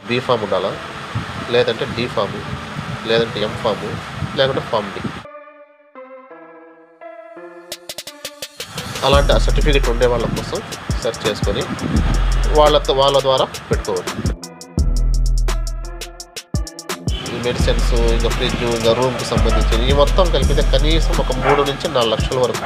Be form ఉండాలా లేదంటే D form లేదంటే ఎం ఫాము లేకుంటే ఫామ్ డి అలాంటి ఆ సర్టిఫికెట్ ఉండే వాళ్ళ కోసం సెర్చ్ చేసుకొని వాళ్ళతో వాళ్ళ ద్వారా పెట్టుకోవచ్చు ఈ మెడిసిన్స్ ఇంకా ఫ్రిడ్జ్ ఇంకా రూమ్కి సంబంధించి ఈ మొత్తం కలిపితే కనీసం ఒక మూడు నుంచి నాలుగు లక్షల వరకు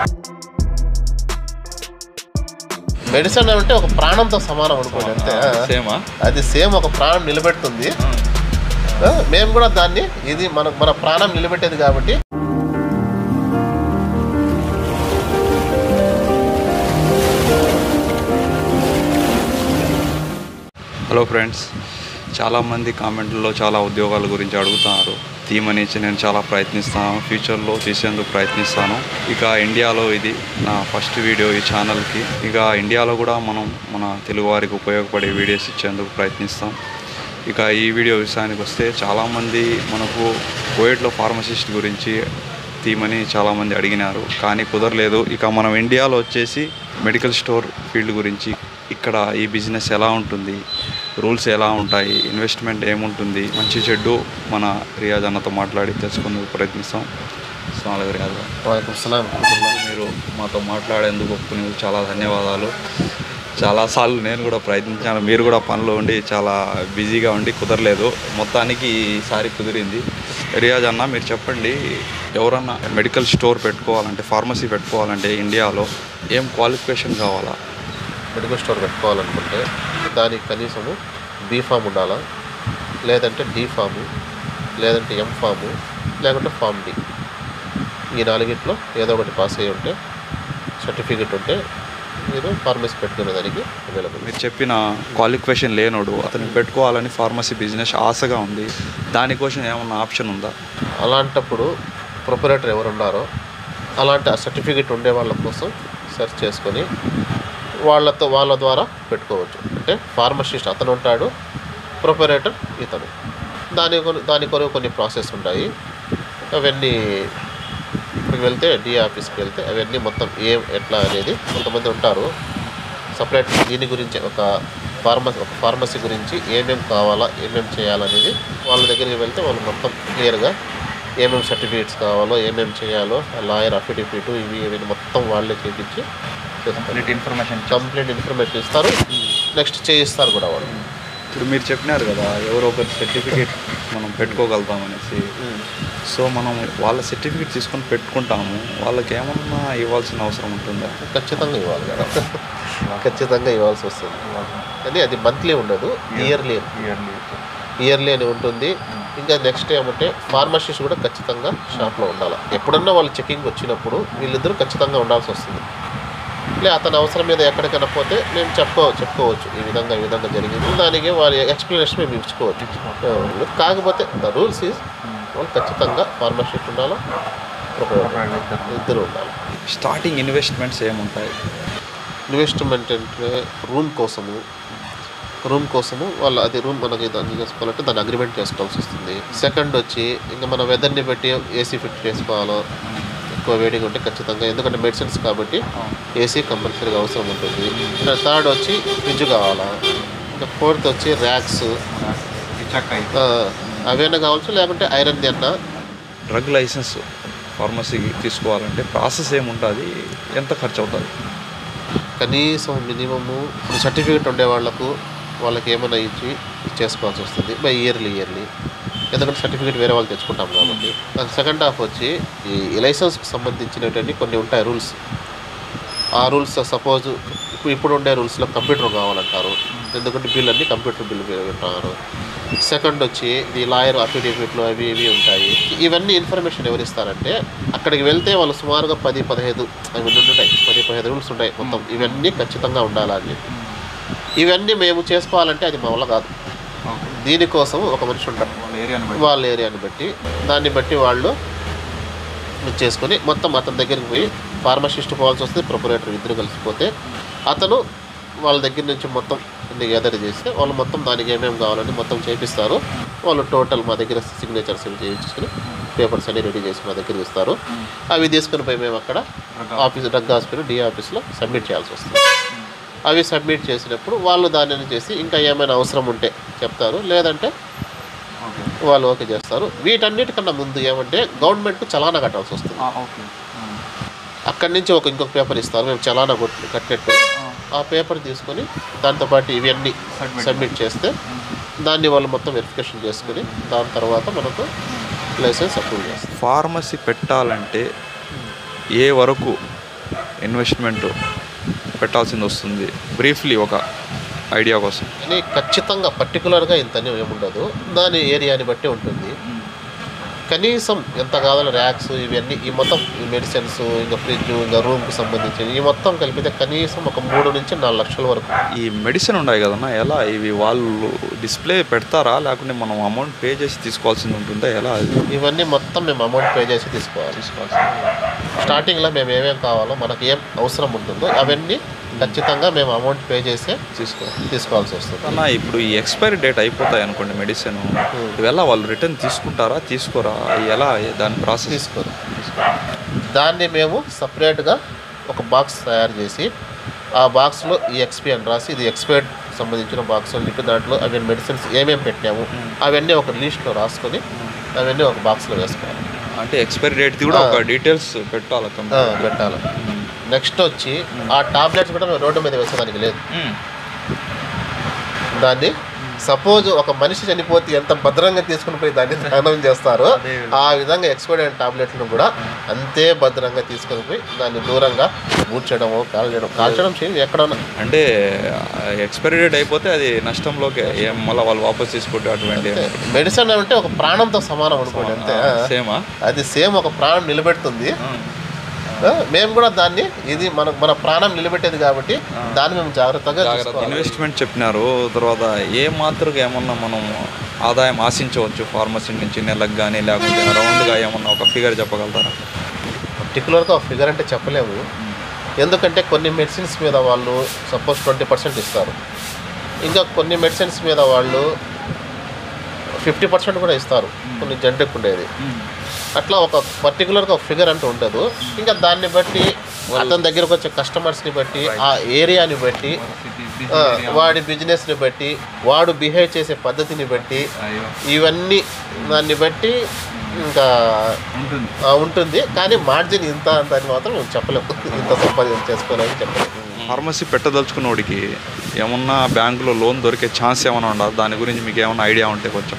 మెడిసిన్ అంటే ఒక ప్రాణంతో సమానం అనుకోండి అంతే సేమా అది సేమ్ ఒక ప్రాణం నిలబెడుతుంది ఆ, మేము కూడా దాన్ని ఇది మన మన ప్రాణం నిలబెట్టేది కాబట్టి హలో ఫ్రెండ్స్ చాలామంది కామెంట్లలో చాలా ఉద్యోగాల గురించి అడుగుతున్నారు థీమ్ అనేసి నేను చాలా ప్రయత్నిస్తాను ఫ్యూచర్లో తీసేందుకు ప్రయత్నిస్తాను ఇక ఇండియాలో ఇది నా ఫస్ట్ వీడియో ఈ ఛానల్కి ఇక ఇండియాలో కూడా మనం మన తెలుగు వారికి ఉపయోగపడే వీడియోస్ ఇచ్చేందుకు ప్రయత్నిస్తాం ఇక ఈ వీడియో విషయానికి వస్తే చాలామంది మనకు కోవిడ్లో ఫార్మసిస్ట్ గురించి తీమని చాలామంది అడిగినారు కానీ కుదరలేదు ఇక మనం ఇండియాలో వచ్చేసి మెడికల్ స్టోర్ ఫీల్డ్ గురించి ఇక్కడ ఈ బిజినెస్ ఎలా ఉంటుంది రూల్స్ ఎలా ఉంటాయి ఇన్వెస్ట్మెంట్ ఏముంటుంది మంచి చెడ్డు మన రియాజ్ అన్నతో మాట్లాడి తెలుసుకుందుకు ప్రయత్నిస్తాం అస్సలం రియాజ్ వాలేకుమ్ సలాం మీరు మాతో మాట్లాడేందుకు ఒప్పుకునేందుకు చాలా ధన్యవాదాలు చాలాసార్లు నేను కూడా ప్రయత్నించాను మీరు కూడా పనిలో ఉండి చాలా బిజీగా ఉండి కుదరలేదు మొత్తానికి ఈసారి కుదిరింది రియాజ్ అన్న మీరు చెప్పండి ఎవరన్నా మెడికల్ స్టోర్ పెట్టుకోవాలంటే ఫార్మసీ పెట్టుకోవాలంటే ఇండియాలో ఏం క్వాలిఫికేషన్ కావాలా మెడికల్ స్టోర్ పెట్టుకోవాలనుకుంటే దానికి కనీసము బీ ఫామ్ ఉండాలా లేదంటే డి ఫాము లేదంటే ఎం ఫాము లేకుంటే ఫామ్ డి ఈ నాలుగిట్లో ఏదో ఒకటి పాస్ అయ్యి ఉంటే సర్టిఫికెట్ ఉంటే మీరు ఫార్మసీ పెట్టుకునే దానికి అవైలబుల్ మీరు చెప్పిన క్వాలిఫికేషన్ లేనోడు అతనికి పెట్టుకోవాలని ఫార్మసీ బిజినెస్ ఆశగా ఉంది దానికోసం ఏమన్నా ఆప్షన్ ఉందా అలాంటప్పుడు ప్రొపరేటర్ ఎవరు ఉన్నారో అలాంటి ఆ సర్టిఫికెట్ ఉండే వాళ్ళ కోసం సెర్చ్ చేసుకొని వాళ్ళతో వాళ్ళ ద్వారా పెట్టుకోవచ్చు అంటే ఫార్మసిస్ట్ అతను ఉంటాడు ప్రొపరేటర్ ఇతను దాని కొను దాని కొరకు కొన్ని ప్రాసెస్ ఉంటాయి అవన్నీ ఇక్కడికి వెళ్తే డిఏ ఆఫీస్కి వెళ్తే అవన్నీ మొత్తం ఏం ఎట్లా అనేది కొంతమంది ఉంటారు సపరేట్ దీని గురించి ఒక ఫార్మసీ ఒక ఫార్మసీ గురించి ఏమేం కావాలా ఏమేం చేయాలనేది వాళ్ళ దగ్గరికి వెళ్తే వాళ్ళు మొత్తం క్లియర్గా ఏమేమి సర్టిఫికేట్స్ కావాలో ఏమేమి చేయాలో లాయర్ అఫిడవిట్ ఇవి ఇవి మొత్తం వాళ్ళే చేపించి చేస్తారు ఇన్ఫర్మేషన్ కంప్లీట్ ఇన్ఫర్మేషన్ ఇస్తారు నెక్స్ట్ చేయిస్తారు కూడా వాళ్ళు ఇప్పుడు మీరు చెప్పినారు కదా ఎవరో ఒకరి సర్టిఫికేట్ మనం పెట్టుకోగలుగుతాం అనేసి సో మనం వాళ్ళ సర్టిఫికేట్ తీసుకొని పెట్టుకుంటాము వాళ్ళకి ఏమన్నా ఇవ్వాల్సిన అవసరం ఉంటుందా ఖచ్చితంగా ఇవ్వాలి కదా ఖచ్చితంగా ఇవ్వాల్సి వస్తుంది కానీ అది మంత్లీ ఉండదు ఇయర్లీ ఇయర్లీ అని ఉంటుంది ఇంకా నెక్స్ట్ ఏమంటే ఫార్మసిస్ట్ కూడా ఖచ్చితంగా షాప్లో ఉండాలి ఎప్పుడన్నా వాళ్ళు చెకింగ్ వచ్చినప్పుడు వీళ్ళిద్దరూ ఖచ్చితంగా ఉండాల్సి వస్తుంది లే అతని అవసరం మీద ఎక్కడికైనా పోతే మేము చెప్పుకో చెప్పుకోవచ్చు ఈ విధంగా ఈ విధంగా జరిగింది దానికి వాళ్ళ ఎక్స్ప్లెనేషన్ మేము ఇచ్చుకోవచ్చు ఆ, కాకపోతే ద రూల్స్ ఈజ్ వాళ్ళు ఖచ్చితంగా ఫార్మసిస్ట్ ఉండాలి ఇద్దరు ఉండాలి స్టార్టింగ్ ఇన్వెస్ట్మెంట్స్ ఏముంటాయి ఇన్వెస్ట్మెంట్ అంటే రూమ్ కోసము రూమ్ కోసము వాళ్ళు అది రూమ్ మనకి దాన్ని చేసుకోవాలంటే దాన్ని అగ్రిమెంట్ చేసుకోవాల్సి వస్తుంది సెకండ్ వచ్చి ఇంకా మన వెదర్ని బట్టి ఏసీ ఫిట్ చేసుకోవాలో ఎక్కువ వేడిగా ఉంటే ఖచ్చితంగా ఎందుకంటే మెడిసిన్స్ కాబట్టి ఏసీ కంపల్సరీగా అవసరం ఉంటుంది థర్డ్ వచ్చి ఫ్రిడ్జ్ కావాలా ఇంకా ఫోర్త్ వచ్చి ర్యాక్స్ అవైనా కావచ్చు లేకుంటే ఐరన్ అన్న డ్రగ్ లైసెన్స్ ఫార్మసీ తీసుకోవాలంటే ప్రాసెస్ ఏముంటుంది ఎంత ఖర్చు అవుతుంది కనీసం మినిమము సర్టిఫికేట్ ఉండే వాళ్ళకు వాళ్ళకి ఏమైనా ఇచ్చి చేసుకోవాల్సి వస్తుంది బై ఇయర్లీ ఇయర్లీ ఎందుకంటే సర్టిఫికేట్ వేరే వాళ్ళు తెచ్చుకుంటాం కాబట్టి సెకండ్ హాఫ్ వచ్చి ఈ లైసెన్స్కి సంబంధించినటువంటి కొన్ని ఉంటాయి రూల్స్ ఆ రూల్స్ సపోజ్ ఇప్పుడు ఇప్పుడు ఉండే రూల్స్లో కంప్యూటర్ కావాలంటారు ఎందుకంటే బిల్ అన్ని కంప్యూటర్ బిల్ పెట్టారు సెకండ్ వచ్చి ఈ లాయర్ అఫిడవిట్లు అవి ఇవి ఉంటాయి ఇవన్నీ ఇన్ఫర్మేషన్ ఎవరు ఇస్తారంటే అక్కడికి వెళ్తే వాళ్ళు సుమారుగా పది పదిహేదు అవి ఉంటాయి పది పదిహేదు రూల్స్ ఉంటాయి మొత్తం ఇవన్నీ ఖచ్చితంగా ఉండాలని చెప్పి ఇవన్నీ మేము చేసుకోవాలంటే అది మా వల్ల కాదు దీనికోసం ఒక మనిషి ఉంటారు వాళ్ళ ఏరియాని బట్టి దాన్ని బట్టి వాళ్ళు ఇది చేసుకొని మొత్తం అతని దగ్గరికి పోయి ఫార్మసిస్ట్ పోవాల్సి వస్తే ప్రొపరేటర్ ఇద్దరు కలిసిపోతే అతను వాళ్ళ దగ్గర నుంచి మొత్తం అన్ని గ్యాదర్ చేస్తే వాళ్ళు మొత్తం దానికి ఏమేమి కావాలని మొత్తం చేపిస్తారు వాళ్ళు టోటల్ మా దగ్గర సిగ్నేచర్స్ ఇవి చేయించుకుని పేపర్స్ అన్ని రెడీ చేసి మా దగ్గర ఇస్తారు అవి తీసుకుని పోయి మేము అక్కడ ఆఫీస్ డ్రగ్ హాస్పిటల్ డి ఆఫీస్లో సబ్మిట్ చేయాల్సి వస్తుంది అవి సబ్మిట్ చేసినప్పుడు వాళ్ళు దానిని చేసి ఇంకా ఏమైనా అవసరం ఉంటే చెప్తారు లేదంటే ఓకే వాళ్ళు ఓకే చేస్తారు వీటన్నిటికన్నా ముందు ఏమంటే గవర్నమెంట్కు చలానా కట్టాల్సి వస్తుంది ఓకే అక్కడి నుంచి ఒక ఇంకొక పేపర్ ఇస్తారు మేము చలానా కొట్టి కట్టినట్టు ఆ పేపర్ తీసుకొని దాంతోపాటు ఇవన్నీ Submit. సబ్మిట్ చేస్తే దాన్ని వాళ్ళు మొత్తం వెరిఫికేషన్ చేసుకుని దాని తర్వాత మనకు లైసెన్స్ అప్రూవ్ చేస్తారు ఫార్మసీ పెట్టాలంటే ఏ వరకు ఇన్వెస్ట్మెంట్ పెట్టాల్సింది వస్తుంది బ్రీఫ్లీ ఒక ఐడియా కోసం కానీ ఖచ్చితంగా పర్టికులర్గా ఇంతని ఏముండదు దాని ఏరియాని బట్టి ఉంటుంది కనీసం ఎంత కావాలో ర్యాక్స్ ఇవన్నీ ఈ మొత్తం ఈ మెడిసిన్స్ ఇంకా ఫ్రిడ్జ్ ఇంకా రూమ్కి సంబంధించి ఈ మొత్తం కలిపితే కనీసం ఒక మూడు నుంచి నాలుగు లక్షల వరకు ఈ మెడిసిన్ ఉన్నాయి కదన్నా ఎలా ఇవి వాళ్ళు డిస్ప్లే పెడతారా లేకుంటే మనం అమౌంట్ పే చేసి తీసుకోవాల్సింది ఉంటుందా ఎలా అది ఇవన్నీ మొత్తం మేము అమౌంట్ పే చేసి తీసుకోవాలి స్టార్టింగ్లో మేము ఏమేం కావాలో మనకి ఏం అవసరం ఉంటుందో అవన్నీ ఖచ్చితంగా మేము అమౌంట్ పే చేసే తీసుకో తీసుకోవాల్సి వస్తుంది అన్న ఇప్పుడు ఈ ఎక్స్పైరీ డేట్ అయిపోతాయి అనుకోండి మెడిసిన్ ఇవెలా వాళ్ళు రిటర్న్ తీసుకుంటారా తీసుకోరా ఎలా దాని ప్రాసెస్ తీసుకోరు దాన్ని మేము సపరేట్గా ఒక బాక్స్ తయారు చేసి ఆ బాక్స్లో ఈ ఎక్స్పీ అని రాసి ఇది ఎక్స్పైర్డ్ సంబంధించిన బాక్స్ అని చెప్పి దాంట్లో అవి మెడిసిన్స్ ఏమేమి పెట్టాము అవన్నీ ఒక లిస్ట్లో రాసుకొని అవన్నీ ఒక బాక్స్లో వేసుకోవాలి అంటే ఎక్స్పైరీ డేట్ కూడా ఒక డీటెయిల్స్ పెట్టాలి ఆ, కంపెనీ పెట్టాలి నెక్స్ట్ వచ్చి ఆ టాబ్లెట్స్ కూడా మేము రోడ్డు మీద వేసేదానికి లేదు దాన్ని సపోజ్ ఒక మనిషి చనిపోతే ఎంత భద్రంగా తీసుకుని పోయి దాన్ని దహనం చేస్తారో అదే ఆ విధంగా ఎక్స్పైర్డ్ అయిన టాబ్లెట్లను కూడా అంతే భద్రంగా తీసుకొని పోయి దాన్ని దూరంగా కూర్చడము కాల్చడం కాల్చడం చేయండి ఎక్కడన్నా అంటే ఎక్స్పైరీ డేట్ అయిపోతే అది నష్టంలోకి ఏం మళ్ళీ వాళ్ళు వాపస్ తీసుకుంటే అటువంటి మెడిసిన్ అంటే ఒక ప్రాణంతో సమానం అనుకోండి అంతే సేమా అది సేమ్ ఒక ప్రాణం నిలబెడుతుంది ఆ, మేము కూడా దాన్ని ఇది మన మన ప్రాణం నిలబెట్టేది కాబట్టి దాన్ని మేము జాగ్రత్తగా జాగ్రత్త చూసుకోవాలి. ఇన్వెస్ట్మెంట్ చెప్పినారు తర్వాత ఏ మాత్రగా ఏమన్నా మనం ఆదాయం ఆశించవచ్చు ఫార్మసీ నుంచి నెలకు కానీ లేకుంటే రౌండ్గా ఏమన్నా ఒక ఫిగర్ చెప్పగలుగుతారా పర్టికులర్గా ఫిగర్ అంటే చెప్పలేము ఎందుకంటే కొన్ని మెడిసిన్స్ మీద వాళ్ళు సపోజ్ ట్వంటీ పర్సెంట్ ఇస్తారు ఇంకా కొన్ని మెడిసిన్స్ మీద వాళ్ళు ఫిఫ్టీ పర్సెంట్ కూడా ఇస్తారు కొన్ని జనరిక్ ఉండేది అట్లా ఒక పర్టికులర్గా ఒక ఫిగర్ అంటూ ఉండదు ఇంకా దాన్ని బట్టి అతని దగ్గరకు వచ్చే కస్టమర్స్ని బట్టి ఆ ఏరియాని బట్టి ఆ, వాడి బిజినెస్ని బట్టి వాడు బిహేవ్ చేసే పద్ధతిని బట్టి ఇవన్నీ దాన్ని బట్టి ఇంకా ఉంటుంది ఆ, ఉంటుంది కానీ మార్జిన్ ఇంత అంత అని మాత్రం మేము చెప్పలేము ఇంత సంపాదన చేసుకోవాలని చెప్పలేము ఫార్మసీ పెట్టదలుచుకున్నోడికి ఏమన్నా బ్యాంకులో లోన్ దొరికే ఛాన్స్ ఏమైనా ఉండదు దాని గురించి మీకు ఏమైనా ఐడియా ఉంటే కొంచెం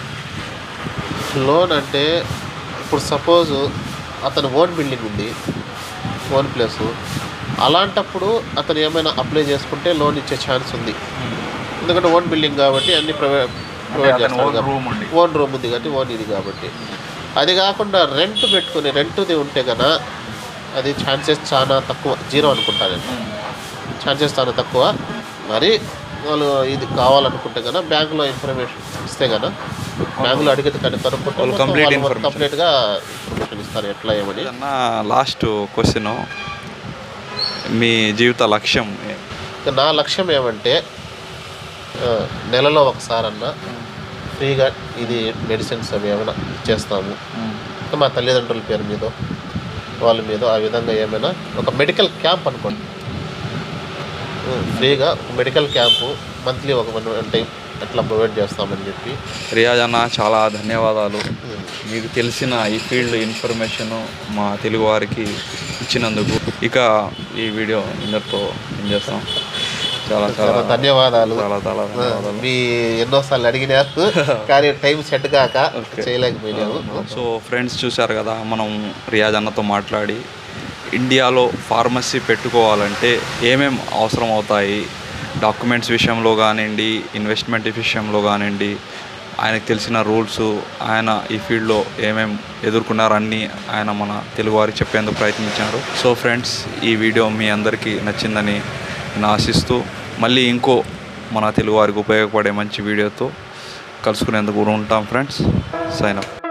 లోన్ అంటే ఇప్పుడు సపోజ్ అతను ఓన్ బిల్డింగ్ ఉంది ఓన్ ప్లేస్ అలాంటప్పుడు అతను ఏమైనా అప్లై చేసుకుంటే లోన్ ఇచ్చే ఛాన్స్ ఉంది ఎందుకంటే ఓన్ బిల్డింగ్ కాబట్టి అన్ని ప్రైవేట్ ప్రొవైడ్ చేస్తారు కాబట్టి. రూమ్ ఉండి ఓన్ రూమ్ ఉంది కాబట్టి ఓన్ ఇది కాబట్టి అది కాకుండా రెంట్ పెట్టుకుని రెంట్ది ఉంటే కనుక అది ఛాన్సెస్ చాలా తక్కువ జీరో అనుకుంటా నేను ఛాన్సెస్ చాలా తక్కువ మరి వాళ్ళు ఇది కావాలనుకుంటే కనుక బ్యాంకులో ఇన్ఫర్మేషన్ ఇస్తే కనుక బ్యాంకులో అడిగితే కనుక కనుక్కుంటే వాళ్ళు మొత్తం complete వాళ్ళు information. కంప్లీట్గా ఇన్ఫర్మేషన్ ఇస్తారు ఎట్లా ఏమని అన్న లాస్ట్ క్వశ్చన్ మీ జీవిత లక్ష్యం ఏ- ఇక నా లక్ష్యం ఏమంటే ఆ, నెలలో ఒకసారన్నా ఫ్రీగా ఇది మెడిసిన్స్ అవి ఏమైనా చేస్తాము ఇంకా మా తల్లిదండ్రుల పేరు మీద వాళ్ళ మీద ఆ విధంగా ఏమైనా ఒక మెడికల్ క్యాంప్ అనుకోండి ఉం, ఫ్రీగా మెడికల్ క్యాంపు మంత్లీ ఒక వన్ వన్ టైం అట్లా ప్రొవైడ్ చేస్తామని చెప్పి రియాజ్ అన్న చాలా ధన్యవాదాలు ఉం, మీకు తెలిసిన ఈ ఫీల్డ్ ఇన్ఫర్మేషన్ మా తెలుగు వారికి ఇచ్చినందుకు ఇక ఈ వీడియో ఇందరితో ఏం చేస్తాం చాలా చాలా చాలా ధన్యవాదాలు చాలా చాలా ఆ, ధన్యవాదాలు మీ ఎన్నోసార్లు అడిగినారు కానీ టైం సెట్ కాక Okay. చేయలేకపోయినాము సో ఫ్రెండ్స్ చూశారు కదా మనం రియాజ్ అన్నతో మాట్లాడి ఇండియాలో ఫార్మసీ పెట్టుకోవాలంటే ఏమేం అవసరం అవుతాయి డాక్యుమెంట్స్ విషయంలో కానివ్వండి ఇన్వెస్ట్మెంట్ విషయంలో కానివ్వండి ఆయనకు తెలిసిన రూల్స్ ఆయన ఈ ఫీల్డ్లో ఏమేం ఎదుర్కొన్నారు అన్నీ ఆయన మన తెలుగు వారికి చెప్పేందుకు ప్రయత్నించారు సో ఫ్రెండ్స్ ఈ వీడియో మీ అందరికీ నచ్చిందని నేను ఆశిస్తూ మళ్ళీ ఇంకో మన తెలుగు వారికి ఉపయోగపడే మంచి వీడియోతో కలుసుకునేందుకు ఉంటాం ఫ్రెండ్స్ సైన్ అప్